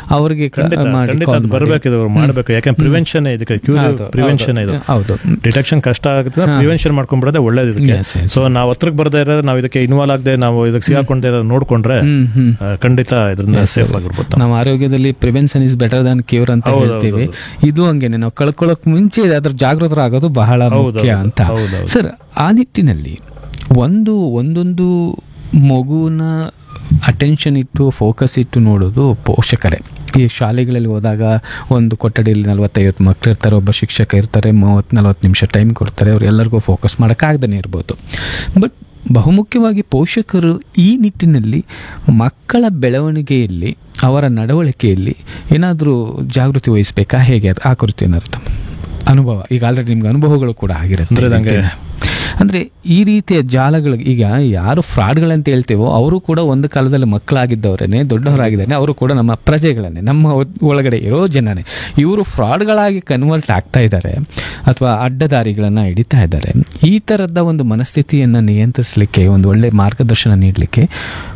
ಅವ್ರಿಗೆ ಕ- ಖಂಡಿತ ಮಾಡಿ ಖಂಡಿತ call ಅದು ಮಾಡಿ. ಬರಬೇಕು ಇದು ಮಾಡಬೇಕು ಯಾಕಂದ್ರೆ ಪ್ರಿವೆನ್ಷನ್ ಇದಕ್ಕೆ ಕ್ಯೂರ್ ಹೌದು, ಪ್ರಿವೆನ್ಷನ್ ಇದು ಹೌದು ಡಿಟೆಕ್ಷನ್ ಕಷ್ಟ ಆಗುತ್ತೆ ಪ್ರಿವೆನ್ಷನ್ ಮಾಡ್ಕೊಂಡ್ಬಿಡೋದೆ ಒಳ್ಳೇದು ಇದಕ್ಕೆ Yes, yes. ಸೊ ನಾವು ಹತ್ರಕ್ಕೆ ಬರ್ದೇ ಇರೋದು ನಾವು ಇದಕ್ಕೆ ಇನ್ವಾಲ್ವ್ ಆಗದೆ ನಾವು ಇದಕ್ಕೆ ಸಿಗಾಕೊಂಡೇ ಇರೋದು ನೋಡ್ಕೊಂಡ್ರೆ ಹ್ಮ್ ಹ್ಮ್ ಆ, ಖಂಡಿತ ಇದರಿಂದ ಸೇಫ್ ಆಗಿರ್ಬೋದು ನಮ್ಮ ಆರೋಗ್ಯದಲ್ಲಿ prevention is better than cure ಅಂತ ಹೌದು, ಹೇಳ್ತೀವಿ ಇದು ಹಂಗೇನೆ ನಾವು ಕಳ್ಕೊಳ್ಳೋಕ್ ಮುಂಚೆ ಅದ್ರ ಜಾಗೃತರಾಗೋದು ಬಹಳ ಹೌದು, ಮುಖ್ಯ ಹೌದು, ಅಂತ ಹೌದು, ಹೌದು. ಸರ್ ಆ ನಿಟ್ಟಿನಲ್ಲಿ ಒಂದು ಒಂದೊಂದು ಮಗುನ ಅಟೆನ್ಷನ್ ಇಟ್ಟು ಫೋಕಸ್ ಇಟ್ಟು ನೋಡೋದು ಪೋಷಕರೇ ಈ ಶಾಲೆಗಳಲ್ಲಿ ಹೋದಾಗ ಒಂದು ಕೊಠಡಿಯಲ್ಲಿ ನಲವತ್ತೈವತ್ತು ಮಕ್ಕಳು ಇರ್ತಾರೆ ಒಬ್ಬ ಶಿಕ್ಷಕ ಇರ್ತಾರೆ ಮೂವತ್ತು ನಲವತ್ತು ನಿಮಿಷ ಟೈಮ್ ಕೊಡ್ತಾರೆ ಅವ್ರು ಎಲ್ಲರಿಗೂ ಫೋಕಸ್ ಮಾಡೋಕ್ಕಾಗ್ದೇ ಇರ್ಬೋದು ಬಟ್ ಬಹುಮುಖ್ಯವಾಗಿ ಪೋಷಕರು ಈ ನಿಟ್ಟಿನಲ್ಲಿ ಮಕ್ಕಳ ಬೆಳವಣಿಗೆಯಲ್ಲಿ ಅವರ ನಡವಳಿಕೆಯಲ್ಲಿ ಏನಾದರೂ ಜಾಗೃತಿ ವಹಿಸಬೇಕಾ ಹೇಗೆ ಅದು ಆ ಕುರಿತು ಏನಾದ್ರು ತಮ್ಮ ಅನುಭವ ಈಗ ಆಲ್ರೆಡಿ ನಿಮ್ಗೆ ಅನುಭವಗಳು ಕೂಡ ಆಗಿರುತ್ತೆ ಅಂದ್ರೆ ನಂಗೆ- ಅಂದರೆ ಈ ರೀತಿಯ ಜಾಲಗಳು ಈಗ ಯಾರು ಫ್ರಾಡ್ಗಳಂತ ಹೇಳ್ತೇವೋ ಅವರು ಕೂಡ ಒಂದು ಕಾಲದಲ್ಲಿ ಮಕ್ಕಳಾಗಿದ್ದವರೇನೆ ದೊಡ್ಡವರಾಗಿದ್ದಾನೆ ಅವರು ಕೂಡ ನಮ್ಮ ಪ್ರಜೆಗಳನ್ನೇ ನಮ್ಮ ಒ- ಒಳಗಡೆ ಇರೋ ಜನನೇ ಇವರು ಫ್ರಾಡ್ಗಳಾಗಿ ಕನ್ವರ್ಟ್ ಆಗ್ತಾ ಇದ್ದಾರೆ ಅಥವಾ ಅಡ್ಡದಾರಿಗಳನ್ನು ಹಿಡಿತಾ ಇದ್ದಾರೆ ಈ ಥರದ ಒಂದು ಮನಸ್ಥಿತಿಯನ್ನು ನಿಯಂತ್ರಿಸಲಿಕ್ಕೆ ಒಂದು ಒಳ್ಳೆ ಮಾರ್ಗದರ್ಶನ ನೀಡಲಿಕ್ಕೆ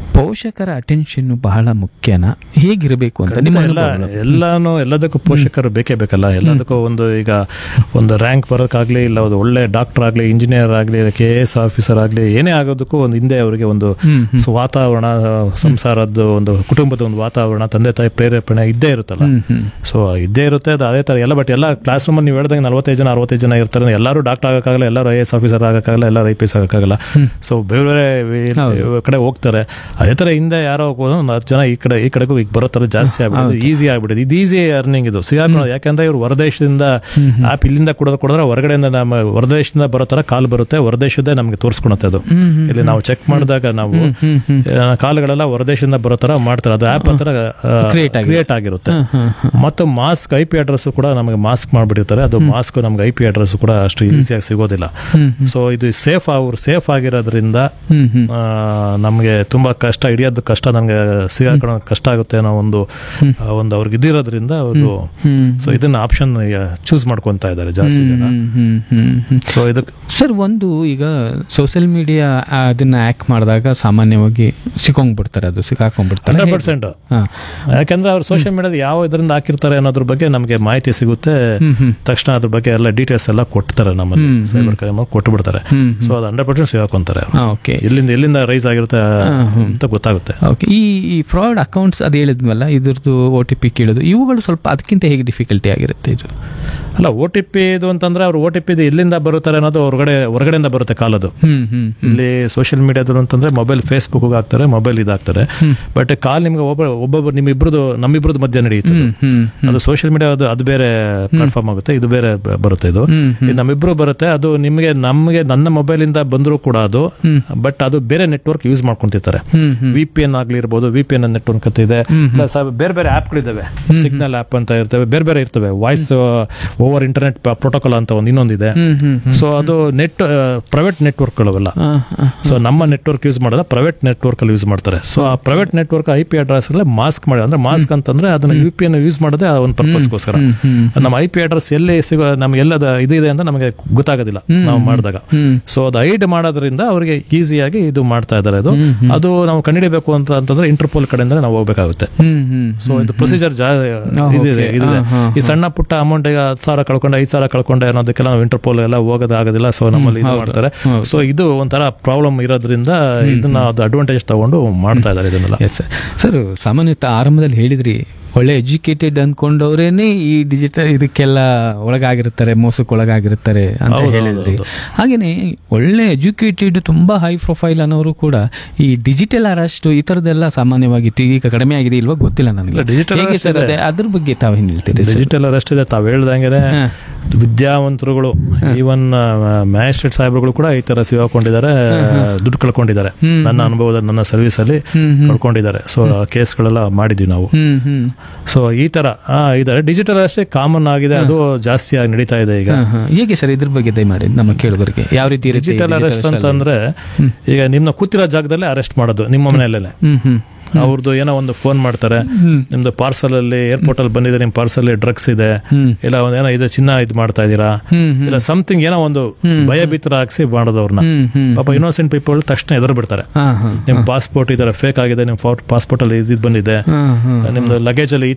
ಪೋಷಕರ ಅಟೆನ್ಷನ್ ಬಹಳ ಮುಖ್ಯನಾ ಹೇಗಿರಬೇಕು ಅಂತ ನಿಮ್ಮ ಎಲ್ಲ ಅನುಭವಗಳು. ಎಲ್ಲಾನು ಎಲ್ಲದಕ್ಕೂ ಪೋಷಕರು ಬೇಕೇ ಬೇಕಲ್ಲ ಎಲ್ಲದಕ್ಕೂ ಒಂದು ಈಗ ಒಂದು ರ್ಯಾಂಕ್ ಬರೋಕ್ಕಾಗ್ಲಿ ಇಲ್ಲ ಒಂದು ಒಳ್ಳೆ ಡಾಕ್ಟರ್ ಆಗ್ಲಿ ಇಂಜಿನಿಯರ್ ಆಗ್ಲಿ ಕೆ ಎಸ್ ಆಫೀಸರ್ ಆಗ್ಲಿ ಏನೇ ಆಗೋದಕ್ಕೂ ಒಂದು ಹಿಂದೆ ಅವರಿಗೆ ಒಂದು ಹ್ಮ್, ಹ್ಮ್. ಸೊ ವಾತಾವರಣ ಸಂಸಾರದ್ದು ಒಂದು ಕುಟುಂಬದ ಒಂದು ವಾತಾವರಣ ತಂದೆ ತಾಯಿ ಪ್ರೇರೇಪಣೆ ಇದ್ದೇ ಇರುತ್ತಲ್ಲ ಹ್ಮ್, ಹ್ಮ್. ಸೊ ಇದ್ದೇ ಇರುತ್ತೆ ಅದು ಅದೇ ತರ ಎಲ್ಲ ಬಟ್ ಎಲ್ಲ ಕ್ಲಾಸ್ ರೂಮ್ ನೀವು ಹೇಳ್ದಂಗೆ ನಲವತ್ತೈದು ಜನ ಅರವತ್ತೈದು ಜನ ಇರ್ತಾರೆ ಎಲ್ಲರೂ ಡಾಕ್ಟರ್ ಆಗಕ್ಕಾಗಲ್ಲ ಎಲ್ಲರೂ ಐ ಎಸ್ ಆಫೀಸರ್ ಆಗಕ್ಕಾಗಲ್ಲ ಎಲ್ಲರೂ ಐ ಪಿ ಎಸ್ ಆಗಕ್ಕಾಗಲ್ಲ ಸೊ ಬೇರೆ ಬೇರೆ ವಿ- ಕಡೆ ಹೋಗ್ತಾರೆ ಅದೇ ತರ ಹಿಂದೆ ಯಾರೋ ಹೋಗೋದು ಒಂದು ಹತ್ತು ಜನ ಈ ಕಡೆ ಈ ಕಡೆಗೂ ಈಗ ಬರೋ ತರ ಜಾಸ್ತಿ ಆಗ್ಬಿಡುದು ಈಸಿ ಆಗ್ಬಿಡುದು ಇದು ಈಸಿ ಅರ್ನಿಂಗ್ ಇದು ಸಿಗಾಕೊಳ್ಳೋದು ಯಾಕಂದ್ರೆ ಇವ್ರು ಹೊರದೇಶದಿಂದ ಆಪ್ ಇಲ್ಲಿಂದ ಕೊಡೋದು ಕೊಡಿದ್ರೆ ಹೊರಗಡೆಯಿಂದ ನಮ್ಮ ಹೊರದೇಶದಿಂದ ಬರೋ ತರ ಕಾಲ್ ಬರುತ್ತೆ ಹೊರದೇಶದ್ದೇ ನಮಗೆ ತೋರಿಸ್ಕೊಳುತ್ತೆ ಅದು ಇಲ್ಲಿ ನಾವು ಚೆಕ್ ಮಾಡಿದಾಗ ನಾವು ಆ, ಕಾಲ್ಗಳೆಲ್ಲ ಹೊರದೇಶದಿಂದ ಬರೋ ತರ ಮಾಡ್ತಾರೆ ಅದು ಆಪ್ ಹತ್ರ Create ಆಗಿದೆ. ಕ್ರಿಯೇಟ್ ಆಗಿರುತ್ತೆ ಹ್ಮ್, ಹ್ಮ್. ಮತ್ತು ಮಾಸ್ಕ್ ಐ ಪಿ ಅಡ್ರೆಸ್ ಕೂಡ ನಮಗೆ ಮಾಸ್ಕ್ ಮಾಡಿಬಿಟ್ಟಿರ್ತಾರೆ ಅದು ಮಾಸ್ಕ್ ನಮ್ಗೆ ಐ ಪಿ ಅಡ್ರೆಸ್ ಕೂಡ ಅಷ್ಟು ಈಸಿಯಾಗಿ ಸಿಗೋದಿಲ್ಲ ಹ್ಮ್, ಸೊ ಇದು ಸೇಫ್ ಅವ್ರು ಸೇಫ್ ಆಗಿರೋದ್ರಿಂದ ಹ್ಮ್, ಹ್ಮ್. ಆ, ನಮಗೆ ತುಂಬಾ ಕಷ್ಟ ಹಿಡಿಯೋದು ಕಷ್ಟ ನಮಗೆ ಸಿಗಾಕೊಳ್ಳೋ ಕಷ್ಟ ಆಗುತ್ತೆ ಅನ್ನೋ ಒಂದು ಆ, ಒಂದು ಅವ್ರಿಗೆ ಇದಿರೋದ್ರಿಂದ ಅವರು ಹ್ಮ್. ಸೊ ಇದನ್ನ ಆಪ್ಷನ್ ಚೂಸ್ ಮಾಡ್ಕೊಂತ ಇದ್ದಾರೆ ಜಾಸ್ತಿ ಜನ ಹ್ಮ್, ಹ್ಮ್, ಹ್ಮ್, ಹ್ಮ್. ಸೊ ಇದಕ್ಕೆ ಸರ್ ಒಂದು ಈಗ ಸೋಷಿಯಲ್ ಮೀಡಿಯಾ ಅದನ್ನ ಆಕ್ಟ್ ಮಾಡಿದಾಗ ಸಾಮಾನ್ಯವಾಗಿ ಸಿಕ್ಕೊಂಡ್ಬಿಡ್ತಾರೆ ಅದು ಸಿಕ್ಕಾಕೊಂಡ್ಬಿಡ್ತಾರೆ ಹಂಡ್ರೆಡ್ ಪರ್ಸೆಂಟ್ ಹಾ. ಯಾಕಂದ್ರೆ ಅವ್ರು ಸೋಷಿಯಲ್ ಮೀಡಿಯಾದ ಯಾವ ಇದರಿಂದ ಹಾಕಿರ್ತಾರೆ ಅನ್ನೋದ್ರ ಬಗ್ಗೆ ನಮಗೆ ಮಾಹಿತಿ ಸಿಗುತ್ತೆ ಹ್ಮ್, ಹ್ಮ್. ತಕ್ಷಣ ಅದ್ರ ಬಗ್ಗೆ ಎಲ್ಲ ಡೀಟೇಲ್ಸ್ ಎಲ್ಲ ಕೊಡ್ತಾರೆ ನಮ್ಮಲ್ಲಿ ಸೈಬರ್ ಕ್ರೈಮ್ ಕೊಟ್ಟು ಬಿಡ್ತಾರೆ ಹ್ಮ್, ಸೊ ಅದು ಹಂಡ್ರೆಡ್ ಪರ್ಸೆಂಟ್ ಸಿಗಾಕೊಂತಾರೆ ಹಾ, ಓಕೆ ಎಲ್ಲಿಂದ ಎಲ್ಲಿಂದ ರೈಸ್ ಆಗಿರುತ್ತೆ ಅಂತ ಗೊತ್ತಾಗುತ್ತೆ ಓಕೆ ಈ ಈ ಫ್ರಾಡ್ ಅಕೌಂಟ್ಸ್ ಅದು ಹೇಳಿದ್ವಲ್ಲ ಇದ್ರದ್ದು ಓ ಟಿ ಪಿ ಕೇಳೋದು ಇವುಗಳು ಸ್ವಲ್ಪ ಅದಕ್ಕಿಂತ ಹೇಗೆ ಡಿಫಿಕಲ್ಟಿ ಆಗಿರುತ್ತೆ ಇದು ಅಲ್ಲ ಓ ಟಿ ಪಿ ಇದು ಅಂತಂದ್ರೆ ಅವ್ರು ಓ ಟಿ ಪಿ ಎಲ್ಲಿಂದ ಬರುತ್ತಾರೆ ಅನ್ನೋದು ಹೊರಗಡೆ ಹೊರಗಡೆಯಿಂದ ಬರುತ್ತೆ ಕಾಲದು ಹ್ಮ್ ಹ್ಮ್ ಇಲ್ಲಿ ಸೋಷಿಯಲ್ ಮೀಡಿಯಾದ್ರು ಅಂತಂದ್ರೆ ಮೊಬೈಲ್ ಫೇಸ್ಬುಕ್ ಹಾಕ್ತಾರೆ ಮೊಬೈಲ್ ಇದಾಗ್ತಾರೆ ಬಟ್ ಕಾಲ್ ನಿಮ್ಗೆ ಒಬ್ಬ ಒಬ್ಬೊಬ್ಬರು ನಿಮ್ಮಿಬ್ರದ್ದು ನಮ್ಮಿಬ್ರದ್ದು ಮಧ್ಯೆ ನಡೆಯುತ್ತೆ ಅದು. ಹ್ಮ್ ಅದು ಸೋಷಿಯಲ್ ಮೀಡಿಯಾ ಅದು ಅದು ಬೇರೆ ಪ್ಲಾಟ್ಫಾರ್ಮ್ ಆಗುತ್ತೆ ಇದು ಬೇರೆ ಬ- ಬರುತ್ತೆ ಇದು ಹ್ಮ್, ಇದು ನಮ್ಮಿಬ್ರು ಬರುತ್ತೆ ಅದು ನಿಮಗೆ ನಮಗೆ ನನ್ನ ಮೊಬೈಲ್ ಇಂದ ಬಂದರೂ ಕೂಡ ಅದು ಬಟ್ ಅದು ಬೇರೆ ನೆಟ್ವರ್ಕ್ ಯೂಸ್ ಮಾಡ್ಕೊಂತಿರ್ತಾರೆ ಹ್ಮ್ ಹ್ಮ್ ವಿ ಪಿ ಎನ್ ಆಗ್ಲಿ ಇರ್ಬೋದು ವಿ ಪಿ ಎನ್ ನೆಟ್ವರ್ಕ್ ಅಂತ ಇದೆ ಪ್ಲಸ್ ಬೇರೆ ಬೇರೆ ಆ್ಯಪ್ಗಳಿದ್ದಾವೆ ಸಿಗ್ನಲ್ ಆ್ಯಪ್ ಅಂತ ಇರ್ತವೆ ಬೇರೆ ಬೇರೆ ಇರ್ತವೆ ವಾಯ್ಸ್ ಓವರ್ ಇಂಟರ್ನೆಟ್ ಪ್ರೋಟೋಕಾಲ್ ಅಂತ ಒಂದು ಇನ್ನೊಂದಿದೆ ಹ್ಮ್ ಹ್ಮ್ ಸೊ ಅದು ನೆಟ್ ಪ್ರೈವೇಟ್ ನೆಟ್ವರ್ಕ್ಗಳವೆಲ್ಲ ಹಾ, ಹಾ. ಸೊ ನಮ್ಮ ನೆಟ್ವರ್ಕ್ ಯೂಸ್ ಮಾಡೋದ ಪ್ರೈವೇಟ್ ನೆಟ್ವರ್ಕ್ ಅಲ್ಲಿ ಯೂಸ್ ಮಾಡ್ತಾರೆ ಸೊ ಆ private network I P address mask ಮಾಡಿ ಅಂದ್ರೆ ಮಾಸ್ಕ್ ಅಂತಂದ್ರೆ ಅದನ್ನ ಯು ಪಿ ಎನ್ ಯೂಸ್ ಮಾಡೋದೇ ಆ ಒಂದು ಪರ್ಪಸ್ಗೋಸ್ಕರ ನಮ್ಮ ಐ ಪಿ ಅಡ್ರೆಸ್ ಎಲ್ಲಿ ಸಿಗೋ ನಮ್ಗೆ ಎಲ್ಲದ ಇದು ಇದೆ ಅಂತ ನಮಗೆ ಗೊತ್ತಾಗೋದಿಲ್ಲ ನಾವು ಮಾಡಿದಾಗ ಹ್ಮ್. ಸೊ ಅದು ಐಡ್ ಮಾಡೋದ್ರಿಂದ ಅವರಿಗೆ ಈಸಿಯಾಗಿ ಇದು ಮಾಡ್ತಾ ಇದ್ದಾರೆ ಅದು ಅದು ನಾವು ಕಂಡುಹಿಡಿಬೇಕು ಅಂತ ಅಂತಂದ್ರೆ ಇಂಟರ್ಪೋಲ್ ಕಡೆಯಿಂದ ನಾವು ಹೋಗ್ಬೇಕಾಗುತ್ತೆ ಹ್ಮ್ ಹ್ಮ್ ಸೊ ಇದು ಪ್ರೊಸೀಜರ್ ಇದಿದೆ okay. ಇದಿದೆ ಹಾ, ಹಾ, ಈ ಸಣ್ಣ ಪುಟ್ಟ ಅಮೌಂಟ್ ಈಗ ಹತ್ತು ಸಾವಿರ ಕಳ್ಕೊಂಡೆ ಐದು ಸಾವಿರ ಕಳ್ಕೊಂಡೆ ಅನ್ನೋದಕ್ಕೆಲ್ಲ ನಾವು ಇಂಟರ್ಪೋಲ್ ಎಲ್ಲ ಹೋಗೋದು ಆಗೋದಿಲ್ಲ ಸೊ ನಮ್ಮಲ್ಲಿ ಇದು ಮಾಡ್ತಾರೆ ಹೌದು. ಸೊ ಇದು ಒಂಥರ ಪ್ರಾಬ್ಲಮ್ ಇರೋದ್ರಿಂದ ಇದನ್ನ ಅದು ಅಡ್ವಾಂಟೇಜ್ ತಗೊಂಡು ಮಾಡ್ತಾ ಇದ್ದಾರೆ ಇದನ್ನೆಲ್ಲ ಎಸ್ ಸರ್ ಸರ್ ಸಾಮಾನ್ಯತಃ ಆರಂಭದಲ್ಲಿ ಹೇಳಿದ್ರಿ ಒಳ್ಳೆ ಎಜುಕೇಟೆಡ್ ಅನ್ಕೊಂಡವ್ರೇನೆ ಈ ಡಿಜಿಟಲ್ ಇದಕ್ಕೆಲ್ಲ ಒಳಗಾಗಿರ್ತಾರೆ ಮೋಸಕ್ಕೆ ಒಳಗಾಗಿರ್ತಾರೆ ಅಂತ ಹೌದು, ಹೇಳಿದ್ರಿ ಹೌದು, ಹಾಗೇನೆ ಒಳ್ಳೆ ಎಜುಕೇಟೆಡ್ ತುಂಬಾ ಹೈ ಪ್ರೊಫೈಲ್ ಅನ್ನೋರು ಕೂಡ ಈ ಡಿಜಿಟಲ್ ಅರೆಸ್ಟ್ ಈ ತರದೆಲ್ಲ ಸಾಮಾನ್ಯವಾಗಿ ತಿ- ಈಗ ಕಡಿಮೆ ಆಗಿದೆ ಇಲ್ವಾ ಗೊತ್ತಿಲ್ಲ ನನಗೆ ಇಲ್ಲ, digital ಹೇಗೆ arrest ಸರ್ ಇದೆ. ಅದೇ ಅದ್ರ ಬಗ್ಗೆ ತಾವೇನು ಹೇಳ್ತೀರಿ ಸರ್? ಡಿಜಿಟಲ್ ಅರೆಸ್ಟ್ ಇದೆ ತಾವ್ ಹೇಳ್ದಂಗೆ ಹಾ. ವಿದ್ಯಾವಂತರುಗಳು ಈವನ್ ಮ್ಯಾಜಿಸ್ಟ್ರೇಟ್ ಸಾಹೇಬ್ರುಗಳು ಕೂಡ ಈ ತರ ಸಿಗಾಕೊಂಡಿದ್ದಾರೆ ದುಡ್ಡು ಕಳ್ಕೊಂಡಿದ್ದಾರೆ ನನ್ನ ಅನುಭವದ ನನ್ನ ಸರ್ವಿಸ್ ಅಲ್ಲಿ ಹ್ಮ್, ಹ್ಮ್. ಕಳ್ಕೊಂಡಿದ್ದಾರೆ ಸೊ ಕೇಸ್ಗಳೆಲ್ಲ ಮಾಡಿದ್ವಿ ನಾವು ಹ್ಮ್ ಹ್ಮ್ ಸೊ ಈ ತರ ಆ, ಇದಾರೆ ಡಿಜಿಟಲ್ ಅಷ್ಟೇ ಕಾಮನ್ ಆಗಿದೆ ಅದು ಜಾಸ್ತಿ ಆಗಿ ನಡೀತಾ ಇದೆ ಈಗ ಹಾ, ಹಾ. ಹೇಗೆ ಸರ್ ಇದ್ರ ಬಗ್ಗೆ ದಯಮಾಡಿ ನಮ್ಮ ಕೇಳುಗರಿಗೆ ಯಾವ ರೀತಿ ಇರುತ್ತೆ ಈ ಡಿಜಿಟಲ್ digital ಅರೆಸ್ಟ್ arrest ಅಲ್ಲಿ? ಅಂತಂದ್ರೆ ಈಗ ನಿಮ್ನ ಕೂತಿರೋ ಜಾಗದಲ್ಲೇ ಅರೆಸ್ಟ್ ಮಾಡೋದು ನಿಮ್ಮ ಮನೆಯಲ್ಲೇ ಹ್ಮ್ ಹ್ಮ್ ಅವ್ರದ್ದು ಏನೋ ಒಂದು ಫೋನ್ ಮಾಡ್ತಾರೆ ನಿಮ್ದು ಪಾರ್ಸಲ್ ಅಲ್ಲಿ ಏರ್ಪೋರ್ಟ್ ಅಲ್ಲಿ ಬಂದಿದೆ ನಿಮ್ ಪಾರ್ಸಲ್ ಅಲ್ಲಿ ಡ್ರಗ್ಸ್ ಇದೆ ಹ್ಮ್. ಇಲ್ಲ ಒಂದ್ ಏನೋ ಇದು ಚಿನ್ನ ಇದು ಮಾಡ್ತಾ ಇದೀರಾ ಹ್ಮ್ ಹ್ಮ್ ಇಲ್ಲ ಸಮಥಿಂಗ್ ಏನೋ ಒಂದು ಭಯಭೀತರ ಹಾಕ್ಸಿ ಮಾಡೋದು ಅವ್ರನ್ನ ಹ್ಮ್ ಹ್ಮ್ ಪಾಪ ಇನ್ನೋಸೆಂಟ್ ಪೀಪಲ್ ತಕ್ಷಣ ಎದುರು ಬಿಡ್ತಾರೆ ಹಾ ಹಾ ನಿಮ್ ಪಾಸ್ಪೋರ್ಟ್ ಈ ತರ ಫೇಕ್ ಆಗಿದೆ ನಿಮ್ ಪಾಸ್ಪೋರ್ಟ್ ಅಲ್ಲಿ ಇದ್ ಬಂದಿದೆ ಹಾ ಹಾ ನಿಮ್ದು ಲಗೇಜ್ ಅಲ್ಲಿ ಈ